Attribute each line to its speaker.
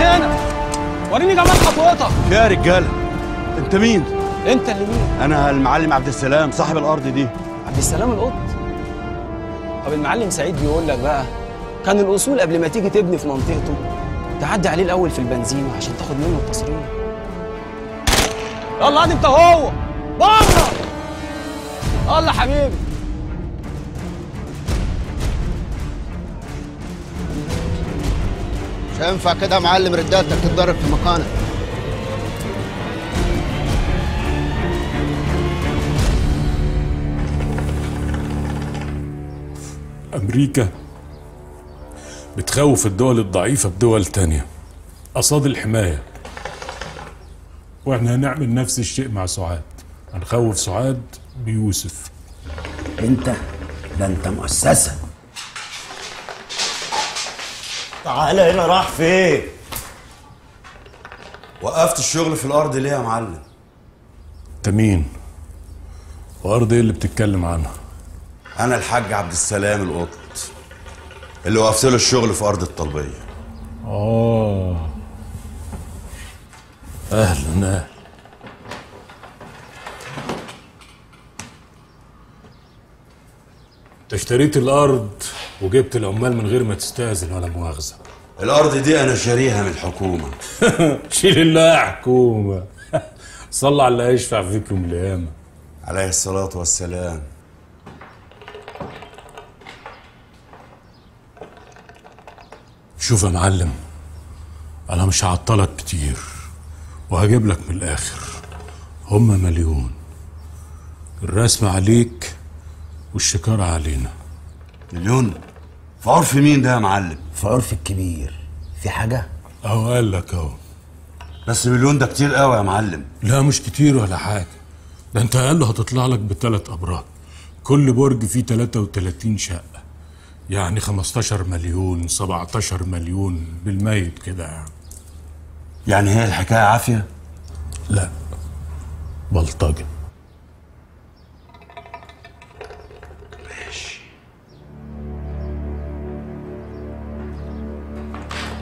Speaker 1: هنا وريني جمال خطوتك
Speaker 2: يا رجاله انت مين
Speaker 1: انت اللي مين
Speaker 2: انا المعلم عبد السلام صاحب الارض دي
Speaker 1: عبد السلام القط طب المعلم سعيد بيقول لك بقى كان الاصول قبل ما تيجي تبني في منطقته تعدي عليه الاول في البنزين عشان تاخد منه التصريح يلا انت هو بره يلا حبيبي
Speaker 3: مش هينفع كده يا معلم رجالتك تتضرب في مكانك
Speaker 4: أمريكا بتخوف الدول الضعيفة بدول تانية قصاد الحماية واحنا هنعمل نفس الشيء مع سعاد هنخوف سعاد بيوسف
Speaker 5: انت ده انت مؤسسه تعالى هنا راح فين
Speaker 2: وقفت الشغل في الارض ليه يا معلم
Speaker 4: انت مين وارض ايه اللي بتتكلم عنها
Speaker 2: انا الحاج عبد السلام القط اللي وقفت له الشغل في ارض الطلبيه
Speaker 4: اه اهلا اهلا انت اشتريت الارض وجبت العمال من غير ما تستاذن ولا مؤاخذه
Speaker 2: الارض دي انا شاريها من الحكومه
Speaker 4: شيل الله يا حكومه صلى على اللي هيشفع فيكم القيامه
Speaker 2: عليه الصلاه والسلام
Speaker 4: شوف يا معلم انا مش هعطلك كتير وهجيب لك من الاخر هما مليون الرسم عليك والشكارة علينا
Speaker 2: مليون في عرف مين ده يا معلم
Speaker 5: في عرف الكبير في حاجه
Speaker 4: اهو قال لك اهو
Speaker 2: بس مليون ده كتير قوي يا معلم
Speaker 4: لا مش كتير ولا حاجة ده انت اقل هتطلع لك بثلاث ابراج كل برج فيه 33 شقة يعني 15 مليون 17 مليون بالميت كده يعني
Speaker 2: يعني هي الحكايه عافيه
Speaker 4: لا بلطجة